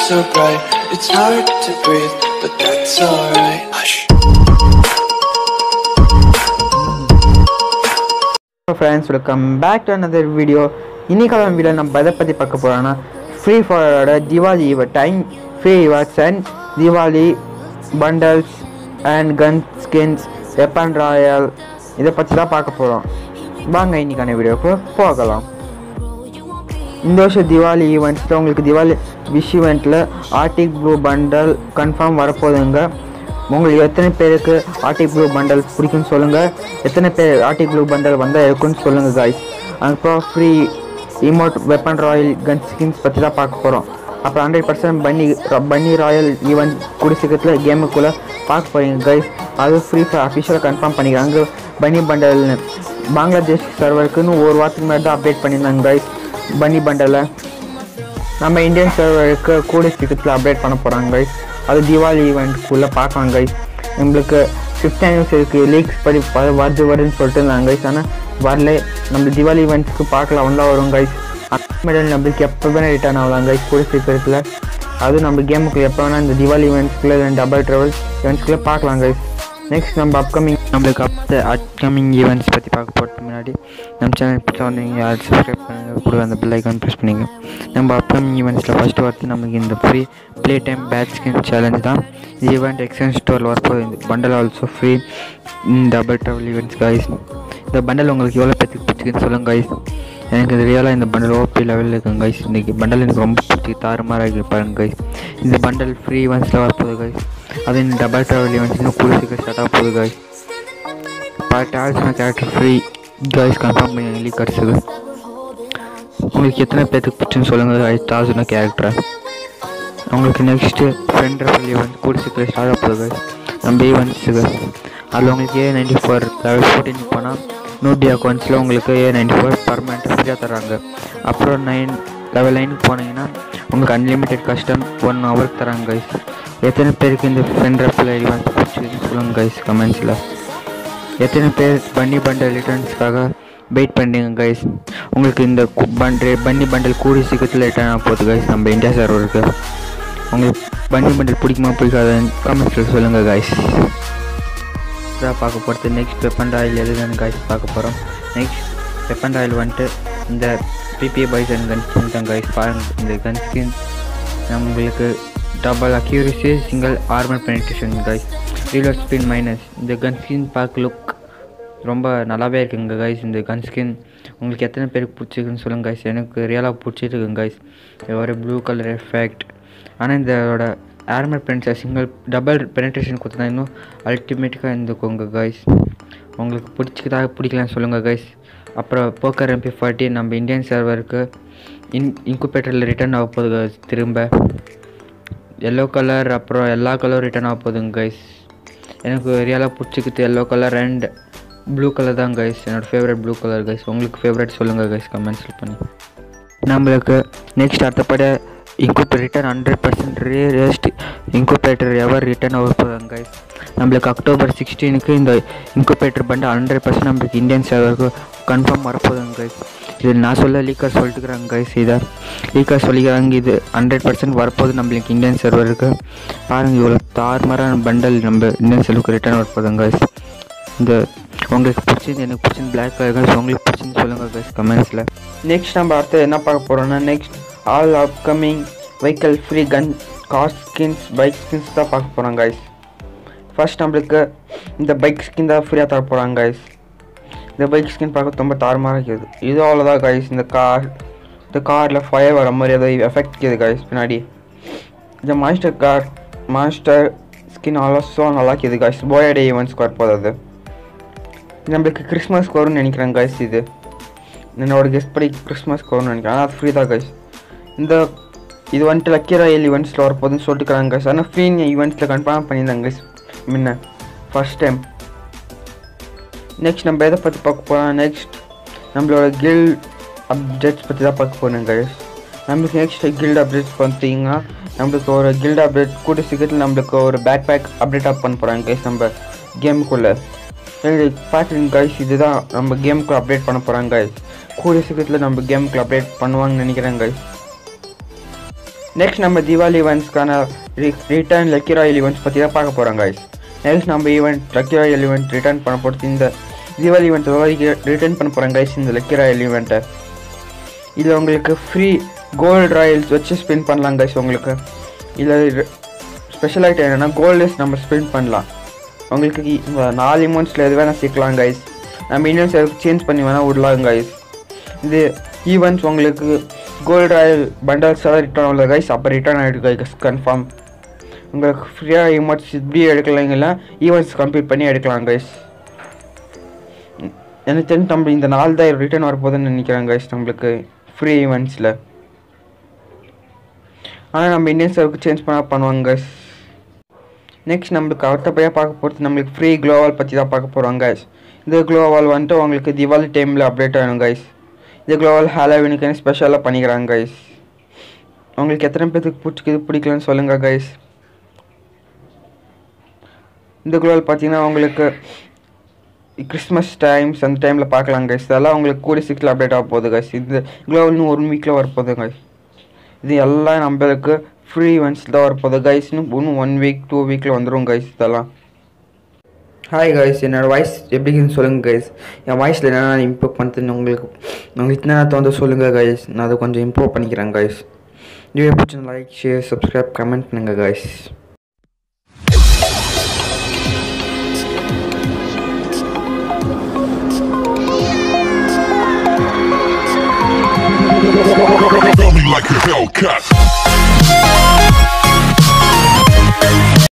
so bright, it's hard to breathe, but that's alright. Hush. Friends welcome back to another video இன்னைக்கான video நம்ம எதை பற்றி பார்க்க போகிறோன்னா ஃப்ரீ ஃபயரோட Deepavali time free rewards and Deepavali bundles and gun skins weapon royal இதை பற்றி தான் பார்க்க போகிறோம் வாங்க இன்னைக்கான வீடியோக்கு போகலாம் இந்த வருஷம் தீபாவளி ஈவெண்ட்ஸில் உங்களுக்கு தீபாவளி விஷ் ஈவெண்ட்டில் ஆர்டிக் ப்ளூ பண்டல் கன்ஃபார்ம் வரப்போகுதுங்க உங்களுக்கு எத்தனை பேருக்கு ஆர்டிக் ப்ளூ பண்டல் பிடிக்கும்னு சொல்லுங்கள் எத்தனை பேர் ஆர்டிக் ப்ளூ பண்டல் வந்தால் இருக்குன்னு சொல்லுங்கள் காய்ஸ் அதுக்கப்புறம் free emote weapon royal gun skins பற்றி தான் பார்க்க போகிறோம் அப்புறம் ஹண்ட்ரட் பர்சன்ட் பன்னி பன்னி ராயல் ஈவெண்ட் கூடிய சீக்கிரத்தில் கேமுக்குள்ளே பார்க்க போகிறீங்க கைஸ் அது ஃப்ரீ அஃபிஷியலாக கன்ஃபார்ம் பண்ணிக்கிறாங்க பன்னி பண்டல்னு பங்களாதேஷ் சர்வருக்குன்னு ஒரு வாரத்துக்கு முன்னாடி தான் அப்டேட் பண்ணியிருந்தாங்க கைஸ் பன்னி பண்டலை நம்ம இந்தியன் சர்வருக்கு கூடிய சீக்கிரத்தில் அப்டேட் பண்ண போகிறாங்க கைஸ் அது தீபாவளி ஈவெண்ட்குள்ளே பார்க்கலாம் கைஸ் நம்மளுக்கு ஃபிஃப்த் ஆனிவர்சரிக்கு லீக்ஸ் படி ப- வருது வருதுன்னு சொல்லிட்டு இருந்தாங்க கைஸ் ஆனால் வரல நம்ம தீபாவளி ஈவெண்ட்ஸ்க்கு பார்க்கலாம் வந்தால் வரும் கைஸ் மெடல் நம்மளுக்கு எப்போ வேணால் ரிட்டர்ன் ஆகலாம் கைஸ் கூடிய சீக்கிரத்தில் அதுவும் நம்ம கேமுக்கு எப்போ வேணால் இந்த தீபாவளி ஈவெண்ட்ஸ்குள்ளே டபுள் ட்ராவல் ஈவெண்ட்ஸ்குள்ளே பார்க்கலாம் கைஸ் நெக்ஸ்ட் நம்ம அப்கமிங் நம்மளுக்கு அப் அப்கமிங் ஈவெண்ட்ஸ் பற்றி பார்க்க போகிறதுக்கு முன்னாடி நம்ம சேனல் இப்போ வந்தீங்க யார் சப்ஸ்கிரைப் பண்ணுங்கள் கூட அந்த பெல் ஐக்கான் ப்ரெஸ் பண்ணிங்க நம்ம அப்கமிங் ஈவெண்ட்ஸில் ஃபஸ்ட்டு வரது நமக்கு இந்த free play time bat skin challenge தான் இந்த ஈவெண்ட் எக்ஸ்சேஞ்ச் ஸ்டோரில் வரப்போகுது இந்த bundle also free double travel events guys இந்த பண்டல் உங்களுக்கு எவ்வளோ பேத்துக்கு பிடிச்சிக்குன்னு சொல்லுங்கள் கைஸ் எனக்கு இது ரியலாக இந்த பண்டல் ஓபி லெவலில் இருக்குங்க கைஸ் இன்றைக்கி பண்டல் எனக்கு ரொம்ப பிடிச்சி தாறுமாறாக இருக்கு பாருங்க கைஸ் இந்த பண்டல் ஃப்ரீ ஈவெண்ட்ஸில் வரப்போகுது கைஸ் அது இந்த டபுள் ட்ராவல் ஈவெண்ட்ஸ் இன்னும் கூடிய சீக்கிரம் ஸ்டார்ட் ஆக போகுது கைஸ் பார்ட் ஆல்ஸ்னா கேரக்டர் ஃப்ரீ கைஸ் கன்ஃபார்ம் பண்ணி லீக் கிடச்சிது உங்களுக்கு எத்தனை பேத்துக்கு பிடிச்சுன்னு சொல்லுங்கள் கைஸ் டால்ஸ்னா கேரக்டரை உங்களுக்கு நெக்ஸ்ட்டு ஃப்ரெண்ட் ரெஃபரல் ஈவெண்ட் கூடிய சீக்கிரம் ஸ்டார்ட் ஆக போகுது கைஸ் நம்ம ஈவெண்ட்ஸுக்கு அதில் உங்களுக்கு A ninety four level fourteen போனால் நூற்றி அக்கௌண்ட்ஸில் உங்களுக்கு ஏ நைன்டி ஃபோர் பர்மனெண்ட்டாக ஃப்ரீயாக தராங்க அப்புறம் நைன் லெவல் நைனுக்கு போனீங்கன்னா உங்களுக்கு அன்லிமிட்டெட் கஸ்டம் ஒன் ஹவருக்கு தராங்க கைஸ் எத்தனை பேருக்கு இந்த ஃப்ரெண்ட் ரெஃபரல் ஈவெண்ட் பிடிச்சிருக்குன்னு சொல்லுங்கள் கைஸ் கமெண்ட்ஸில் எத்தனை பேர் பன்னி பண்டல் ரிட்டர்ன்ஸ்க்காக வெயிட் பண்ணுறீங்க கைஸ் உங்களுக்கு இந்த கு- பண்டே பன்னி பண்டல் கூடிய சீக்கிரத்தில் ரிட்டர்ன் ஆக போகுது கைஸ் நம்ம இந்தியா சர்வருக்கு உங்களுக்கு பன்னி பண்டல் பிடிக்குமா பிடிக்காதுன்னு கமெண்ட்ஸில் சொல்லுங்கள் கைஸ் இதான் பார்க்க போகிறது நெக்ஸ்ட் வெப்பன் ராயல் எதுன்னு கைஸ் பார்க்க போகிறோம் நெக்ஸ்ட் வெப்பன் ராயல் வந்துட்டு இந்த பிபிஏ பைஸ் அண்ட் கன் ஸ்கின் தான் கைஸ் பாருங்கள் இந்த கன் ஸ்கின் நம்மளுக்கு double accuracy single armour penetration guys reload spin minus இந்த கன் ஸ்கின் பார்க்க லுக் ரொம்ப நல்லாவே இருக்குங்க கைஸ் இந்த கன் ஸ்கின் உங்களுக்கு எத்தனை பேருக்கு பிடிச்சிருக்குன்னு சொல்லுங்கள் கைஸ் எனக்கு ரியலாக பிடிச்சிருக்குங்க கைஸ் ஒரு ப்ளூ கலர் எஃபெக்ட் ஆனால் இதோட ஆர்மர் பென்ஸை சிங்கிள் டபுள் பெனிட்ரேஷன் கொடுத்தா இன்னும் அல்டிமேட்டிக்காக இருந்துக்கோங்க கைஸ் உங்களுக்கு பிடிச்சிக்கிட்டா பிடிக்கலன்னு சொல்லுங்கள் கைஸ் அப்புறம் போக்கர் எம்பி ஃபார்ட்டி நம்ம இந்தியன் சர்வருக்கு இன் இன்குபேட்டரில் ரிட்டர்ன் ஆக போகுது guys திரும்ப எல்லோ கலர் அப்புறம் எல்லா கலரும் ரிட்டர்ன் ஆக போகுதுங்க கைஸ் எனக்கு ரியலாக பிடிச்சிக்கிது yellow colour and blue colour தான் கைஸ் என்னோடய ஃபேவரட் ப்ளூ கலர் கைஸ் உங்களுக்கு ஃபேவரட் சொல்லுங்கள் கைஸ் கமெண்ட்ஸில் பண்ணி நம்மளுக்கு நெக்ஸ்ட் அடுத்தபடியாக இன்குபேட்டர் ரிட்டர்ன் ஹண்ட்ரட் பர்சன்ட் ரேஸ்ட் இன்குபேட்டர் எவர் ரிட்டர்ன் ஆக போதாங்க கைஸ் நம்மளுக்கு அக்டோபர் சிக்ஸ்டீனுக்கு இந்த இன்குபேட்டர் பண்டு ஹண்ட்ரட் பர்சன்ட் நம்மளுக்கு இந்தியன் சர்வருக்கு கன்ஃபார்ம் வரப்போகுதுங்க கைஸ் இது நான் சொல்ல லீக்கர் சொல்லிட்டுக்கிறாங்க கைஸ் இதை லீக்கர் சொல்லிக்கிறாங்க இது ஹண்ட்ரட் பர்சன்ட் வரப்போகுது நம்மளுக்கு இந்தியன் சர்வருக்கு பாருங்கள் இவ்வளோ தாறுமாறான பண்டல் நம்ம இந்தியன் சர்வருக்கு ரிட்டர்ன் வரப்போகுதுங்க கைஸ் இந்த உங்களுக்கு பிடிச்சது எனக்கு பிடிச்சது பிளாக் கலர் உங்களுக்கு பிடிச்சது சொல்லுங்கள் கைஸ் கமெண்ட்ஸில் நெக்ஸ்ட் நம்ம அடுத்து என்ன பார்க்க போகிறோம்னா next all upcoming vehicle free gun car skins bike skins தான் பார்க்க போகிறோம் கைஸ் ஃபர்ஸ்ட் நம்மளுக்கு இந்த பைக் ஸ்கின் தான் ஃப்ரீயாக தர போகிறாங்க கைஸ் இந்த பைக் ஸ்கின் பார்க்க ரொம்ப தாறுமாறாக இருக்குது இது அவ்வளோதான் கைஸ் இந்த கார் இந்த காரில் ஃபயர் வர மாதிரி ஏதோ எஃபெக்ட் இருக்குது கைஸ் பின்னாடி இந்த master car master skin also நல்லா இருக்குது கைஸ் போயடே ஈவெண்ட்ஸ்க்கு வரப்போகுது அது இது நம்மளுக்கு கிறிஸ்மஸ்க்கு வரும்னு நினைக்கிறேன் கைஸ் இது என்னோட கெஸ்ட் படி கிறிஸ்மஸ்க்கு வரும்னு நினைக்கிறேன் ஆனால் அது ஃப்ரீ தான் கைஸ் இந்த இது வந்துட்டு லக்கி ராயல் ஈவெண்ட்ஸில் வரப்போகுதுன்னு சொல்லிட்டுக்கிறாங்க கைஸ் ஆனால் ஃப்ரீ ஈவெண்ட்ஸில் கன்ஃபார்ம் பண்ணியிருந்தாங்க கைஸ் முன்ன ஃபர்ஸ்ட் டைம் நெக்ஸ்ட் நம்ம எதை பற்றி பார்க்க போகிறோம் நெக்ஸ்ட் நம்மளோட கில் அப்டேட்ஸ் பற்றி தான் பார்க்க போகிறோம் கைஸ் நம்மளுக்கு நெக்ஸ்ட் கில்ட் அப்டேட்ஸ் பார்த்தீங்கன்னா நம்மளுக்கு ஒரு கில்ட் அப்டேட் கூடிய சீக்கிரத்தில் நம்மளுக்கு ஒரு பேக் பேக் அப்டேட் அப் பண்ண போகிறாங்க கைஸ் நம்ம கேமுக்குள்ளே பார்க்குறீங்க கைஸ் இதுதான் நம்ம கேமுக்கு அப்டேட் பண்ண போகிறாங்க கைஸ் கூடிய சீக்கிரத்தில் நம்ம கேமுக்கு அப்டேட் பண்ணுவாங்கன்னு நினைக்கிறேன் கைஸ் நெக்ஸ்ட் நம்ம தீபாவளி ஈவெண்ட்ஸ்க்கான ரிட்டர்ன் லக்கி ராயல் ஈவெண்ட்ஸ் பற்றி தான் பார்க்க போகிறோம் guys நெக்ஸ்ட் நம்ம event lucky royal event return பண்ண போகிறது இந்த தீபாவளி ஈவெண்ட் ரிட்டர்ன் பண்ண போகிறோம் guys இந்த லக்கி ராயல் ஈவெண்ட்டை இதில் உங்களுக்கு ஃப்ரீ கோல்டு ராயல்ஸ் வச்சு ஸ்பின் பண்ணலாம் guys உங்களுக்கு இதில் ஸ்பெஷல் ஐட்டம் என்னென்னா கோல்டஸ் நம்ம ஸ்பின் பண்ணலாம் உங்களுக்கு இ- இந்த நாலு இமௌண்ட்ஸில் எது வேணால் சேர்க்கலாம் guys நம்ம இன்னும் சேஞ்ச் பண்ணி வேணால் விடலாம் guys இது ஈவெண்ட்ஸ் உங்களுக்கு கோல்டு ராயல் பண்டல்ஸ் எல்லாம் ரிட்டர்ன் ஆகல கைஸ் அப்போ ரிட்டர்ன் ஆகிடுது கைஸ் கன்ஃபார்ம் உங்களுக்கு ஃப்ரீயாக ஈவெண்ட்ஸ் இப்படி எடுக்கலைங்களா ஈவெண்ட்ஸ் கம்ப்ளீட் பண்ணி எடுக்கலாம் கைஸ் எனக்கு தெரிஞ்சு நம்ம இந்த நாள் தான் ரிட்டர்ன் வரப்போகுதுன்னு நினைக்கிறேன் கைஸ் நம்மளுக்கு ஃப்ரீ ஈவெண்ட்ஸில் ஆனால் நம்ம இந்தியன் சர்வுக்கு சேஞ்ச் பண்ண பண்ணுவாங்க கைஸ் நெக்ஸ்ட் நம்மளுக்கு அடுத்தபடியாக பார்க்க போகிறது நம்மளுக்கு ஃப்ரீ க்ளோவால் பற்றி தான் பார்க்க போகிறோம் கைஸ் இந்த க்ளோவால் வந்துட்டு உங்களுக்கு தீபாவளி டைமில் அப்டேட் ஆகணும் கைஸ் இந்த க்ளோவால் ஹாலோவினுக்குன்னு ஸ்பெஷலாக பண்ணிக்கிறாங்க கைஸ் உங்களுக்கு எத்தனை பேருக்கு பிடிச்சிக்குது பிடிக்கலன்னு சொல்லுங்கள் கைஸ் இந்த க்ளோவால் பார்த்தீங்கன்னா உங்களுக்கு கிறிஸ்மஸ் டைம்ஸ் அந்த டைமில் பார்க்கலாம் கைஸ் இதெல்லாம் உங்களுக்கு கூடி சிக்ஸில் அப்டேட் ஆக போகுது கைஸ் இந்த க்ளோவல் இன்னும் ஒரு வீக்கில் வரப்போகுது கைஸ் இது எல்லாம் நம்மளுக்கு ஃப்ரீ ஈவெண்ட்ஸ் தான் வரப்போகுது கைஸ் இன்னும் இன்னும் ஒன் வீக் டூ வீக்கில் வந்துடும் கைஸ் இதெல்லாம் ஹாய் கைஸ் என்னோடய வாய்ஸ் எப்படி இருக்குன்னு சொல்லுங்கள் கைஸ் என் வாய்ஸில் என்னென்ன இம்ப்ரூவ் பண்ணுறதுன்னு உங்களுக்கு உங்களுக்கு என்னென்ன தோணுது சொல்லுங்கள் கைஸ் நான் அதை கொஞ்சம் இம்ப்ரூவ் பண்ணிக்கிறேன் கைஸ் வீடியோ பிடிச்ச லைக் ஷேர் சப்ஸ்கிரைப் கமெண்ட் பண்ணுங்கள் guys Feel me like a Hellcat.